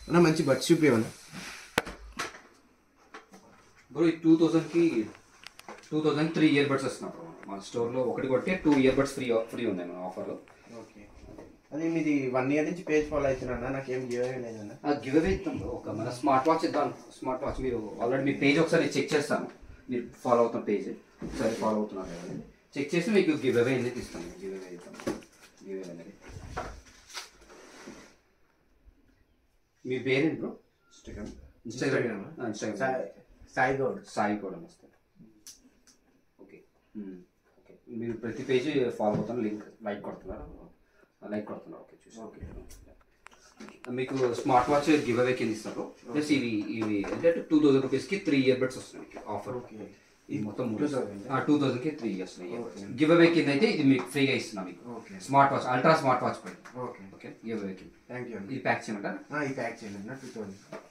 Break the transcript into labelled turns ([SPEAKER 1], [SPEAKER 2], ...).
[SPEAKER 1] అన్న మంచి బడ్స్ చూపించమన్నా
[SPEAKER 2] బ్రో ఈ టూ థౌజండ్కి two thousand three earbuds వస్తున్నాయి బ్రో మన స్టోర్లో ఒకటి కొట్టే two earbuds free free ఉన్నాయి మన ఆఫర్లో
[SPEAKER 1] ఓకే అది మీది వన్ ఇయర్ నుంచి పేజ్ ఫాలో అవుతున్నా నాకేం గివ్ లేదన్న
[SPEAKER 2] ఆ గివ్ అవే ఇద్దాం bro. ఒక మన స్మార్ట్ వాచ్ ఇద్దాం స్మార్ట్ వాచ్ మీరు ఆల్రెడీ మీ పేజ్ ఒకసారి చెక్ చేస్తాను మీరు ఫాలో అవుతున్న పేజ్ ఒకసారి ఫాలో అవుతున్నారు కదా చెక్ చేసి మీకు గివ్ అవే అనేది ఇస్తాను గివ్ అవే ఇద్దాం గివ్ అవే అనేది మీ పేరేంటి bro
[SPEAKER 1] Instagram
[SPEAKER 2] Instagram Instagram
[SPEAKER 1] Sai Sai Goud
[SPEAKER 2] Sai కూడా వస్తుంది ఓకే ఓకే మీరు ప్రతి పేజీ ఫాలో అవుతాను లింక్ లైక్ కొడుతున్నారు లైక్ కొడుతున్నారు ఓకే చూసి ఓకే మీకు స్మార్ట్ వాచ్ గివ్ అవే కింద ఇస్తారు ప్లస్ ఇవి ఇవి అంటే టూ థౌసండ్ రూపీస్కి త్రీ ఇయర్ బడ్స్ వస్తున్నాయి మీకు ఆఫర్
[SPEAKER 1] ఓకే
[SPEAKER 2] ఇది మొత్తం
[SPEAKER 1] 2000?
[SPEAKER 2] టూ థౌసండ్కి three years
[SPEAKER 1] Okay.
[SPEAKER 2] Giveaway కింద అయితే ఇది మీకు ఫ్రీగా ఇస్తున్నాం మీకు
[SPEAKER 1] okay
[SPEAKER 2] smart watch ultra smart watch పై
[SPEAKER 1] ఓకే
[SPEAKER 2] ఓకే గివ్ అవే కింద
[SPEAKER 1] థ్యాంక్ యూ
[SPEAKER 2] ఇది ప్యాక్ చేయమంటారా
[SPEAKER 1] ఈ ప్యాక్ చేయండి అన్న టూ థౌసండ్